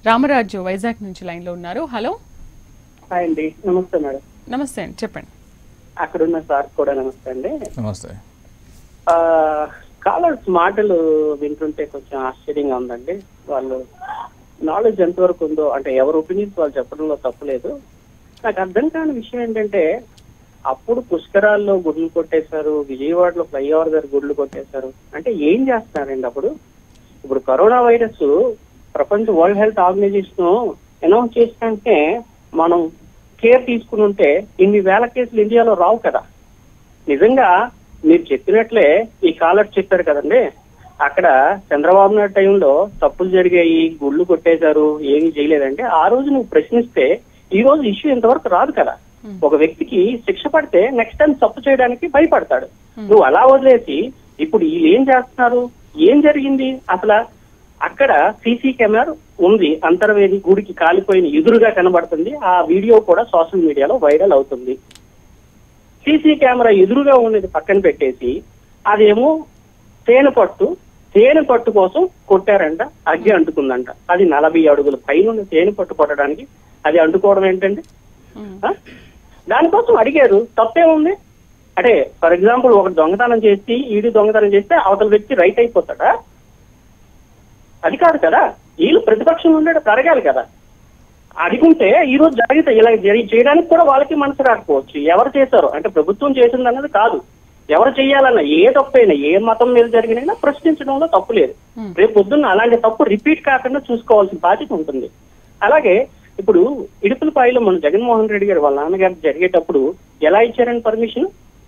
రామరాజు వైజాగ్ నుంచి లైన్ లో ఉన్నారు హలో హాయ్ అండి నమస్తే మేడం నమస్తే అండి చెప్పండి అక్కడ ఉన్న సార్ కూడా నమస్తే అండి నమస్తే కాలర్స్ మాటలు వింటుంటే కొంచెం ఆశ్చర్యంగా ఉందండి వాళ్ళు నాలెడ్జ్ ఎంతవరకు ఉందో అంటే ఎవరి ఒపీనియన్స్ వాళ్ళు చెప్పడంలో తప్పులేదు నాకు అర్థం కాని విషయం ఏంటంటే అప్పుడు పుష్కరాల్లో గుడ్లు కొట్టేశారు విజయవాడలో ఫ్లైఓవర్ దగ్గర గుడ్లు కొట్టేశారు అంటే ఏం చేస్తున్నారండి అప్పుడు ఇప్పుడు కరోనా వైరస్ ప్రపంచ వరల్డ్ హెల్త్ ఆర్గనైజేషన్ అనౌన్స్ చేసినంటే మనం కేర్ తీసుకుని ఉంటే ఇన్ని వేల కేసులు ఇండియాలో రావు కదా నిజంగా మీరు చెప్పినట్లే ఈ కాలర్ చెప్పారు కదండి అక్కడ చంద్రబాబు నాయుడు టైంలో తప్పులు జరిగాయి గుళ్ళు కొట్టేశారు ఏమీ చేయలేదంటే ఆ రోజు నువ్వు ప్రశ్నిస్తే ఈ రోజు ఇష్యూ ఇంతవరకు రాదు కదా ఒక వ్యక్తికి శిక్ష పడితే నెక్స్ట్ టైం తప్పు చేయడానికి భయపడతాడు నువ్వు అలా వదిలేసి ఇప్పుడు వీళ్ళు ఏం చేస్తున్నారు ఏం జరిగింది అసలు అక్కడ సీసీ కెమెరా ఉంది అంతర్వేది గుడికి కాలిపోయిన ఎదురుగా కనబడుతుంది ఆ వీడియో కూడా సోషల్ మీడియాలో వైరల్ అవుతుంది సీసీ కెమెరా ఎదురుగా ఉన్నది పక్కన పెట్టేసి అదేమో తేనె పట్టు తేనె పట్టు కోసం కొట్టారంట అగ్గి అంటుకుందంట అది నలభై అడుగుల పైన తేనె పట్టు కొట్టడానికి అది అంటుకోవడం ఏంటండి ఉమ్, ఆ? దానికోసం అడిగారు తప్పేముంది అంటే ఫర్ ఎగ్జాంపుల్ ఒక దొంగతనం చేసి ఈడు దొంగతనం చేస్తే అవతల వ్యక్తి రైట్ అయిపోతాడా అది కాదు కదా వీళ్ళు ప్రతిపక్షం ఉండేది జరగాలి కదా అడిగుంటే ఈ రోజు జరిగితే ఇలా జరి- చేయడానికి కూడా వాళ్ళకి మనసు రాకపోవచ్చు ఎవరు చేశారు అంటే ప్రభుత్వం చేసింది అన్నది కాదు ఎవరు చేయాలన్న ఏ తప్పైనా ఏ మతం మీద జరిగినైనా ప్రశ్నించడంలో తప్పు లేదు Hmm. రేపు పొద్దున్న అలాంటి తప్పు రిపీట్ కాకుండా చూసుకోవాల్సిన బాధ్యత ఉంటుంది అలాగే ఇప్పుడు ఇడుపులపాయలో మన జగన్మోహన్ రెడ్డి గారు వాళ్ళ నాన్నగారికి జరిగేటప్పుడు ఎలా ఇచ్చారని పర్మిషన్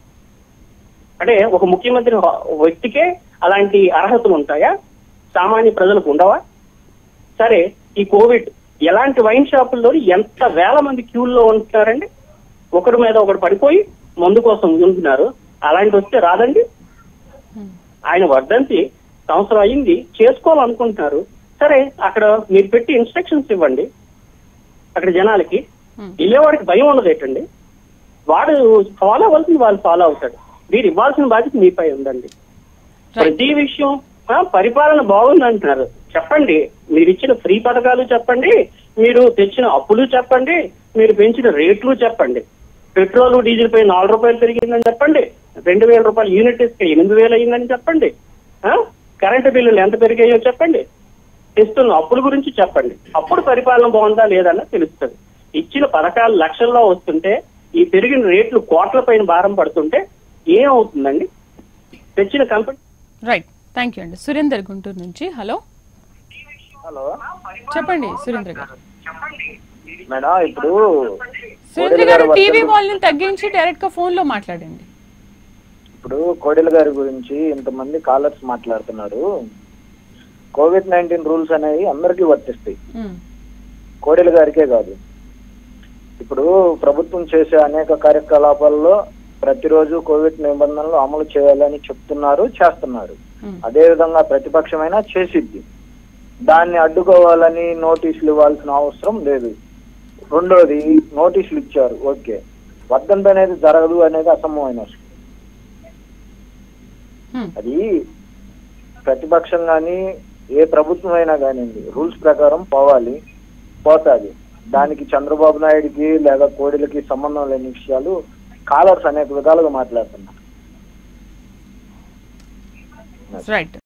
అంటే ఒక ముఖ్యమంత్రి హ- వ్యక్తికే అలాంటి అర్హతలు ఉంటాయా సామాన్య ప్రజలకు ఉండవా సరే ఈ కోవిడ్ ఎలాంటి వైన్ షాపుల్లో ఎంత వేల మంది క్యూల్లో ఉంటున్నారండి ఒకరి మీద ఒకరు పడిపోయి మందు కోసం ఉంటున్నారు అలాంటి వస్తే రాదండి ఉమ్, ఆయన వర్ధంతి సంవత్సరం అయింది చేసుకోవాలనుకుంటున్నారు సరే అక్కడ మీరు పెట్టి ఇన్స్ట్రక్షన్స్ ఇవ్వండి అక్కడ జనాలకి ఉమ్, వెళ్ళేవాడికి భయం ఉండదు ఏంటండి వాడు ఫాలో అవ్వాల్సింది వాళ్ళు ఫాలో అవుతాడు మీరు ఇవ్వాల్సిన బాధ్యత మీపై ఉందండి ప్రతి విషయం ఆ, పరిపాలన బాగుంది అంటున్నారు చెప్పండి మీరు ఇచ్చిన ఫ్రీ పథకాలు చెప్పండి మీరు తెచ్చిన అప్పులు చెప్పండి మీరు పెంచిన రేట్లు చెప్పండి పెట్రోల్ డీజిల్ పై నాలుగు రూపాయలు పెరిగిందని చెప్పండి రెండు వేల రూపాయలు యూనిట్ ఇస్తే ఎనిమిది వేలు అయిందని చెప్పండి ఆ, కరెంటు బిల్లులు ఎంత పెరిగాయో చెప్పండి ఇస్తున్న అప్పుల గురించి చెప్పండి అప్పుడు పరిపాలన బాగుందా లేదన్న తెలుస్తుంది ఇచ్చిన పథకాలు లక్షల్లో వస్తుంటే ఈ పెరిగిన రేట్లు కోట్ల పైన భారం పడుతుంటే ఏమవుతుందండి తెచ్చిన కంపెనీ రైట్ థ్యాంక్ యూ అండి సురేందర్ గుంటూరు నుంచి హలో హలో చెప్పండి సురేంద్ర గారు మేడం ఇప్పుడు సురేంద్ర గారు టీవీ వాల్యూమ్ తగ్గించి డైరెక్ట్ గా ఫోన్ లో మాట్లాడండి ఇప్పుడు కోడెల గారి గురించి ఇంతమంది కాలర్స్ మాట్లాడుతున్నారు కోవిడ్ నైన్టీన్ రూల్స్ అనేవి అందరికీ వర్తిస్తాయి ఉమ్, కోడెల గారికే కాదు ఇప్పుడు ప్రభుత్వం చేసే అనేక కార్యకలాపాల్లో ప్రతిరోజు కోవిడ్ నిబంధనలు అమలు చేయాలని చెప్తున్నారు చేస్తున్నారు ఉమ్, అదే విధంగా ప్రతిపక్షమైనా చేసిద్ది దాన్ని అడ్డుకోవాలని నోటీసులు ఇవ్వాల్సిన అవసరం లేదు రెండోది నోటీసులు ఇచ్చారు ఓకే వర్ధంతి అనేది జరగదు అనేది అసంభవమైన విషయం. ఉమ్, అది ప్రతిపక్షం కానీ ఏ ప్రభుత్వం అయినా కానివ్వండి రూల్స్ ప్రకారం పోవాలి పోతాది దానికి చంద్రబాబు నాయుడికి లేదా కోడిలకి సంబంధం లేని విషయాలు కాలర్స్ అనేక విధాలుగా మాట్లాడుతున్నారు రైట్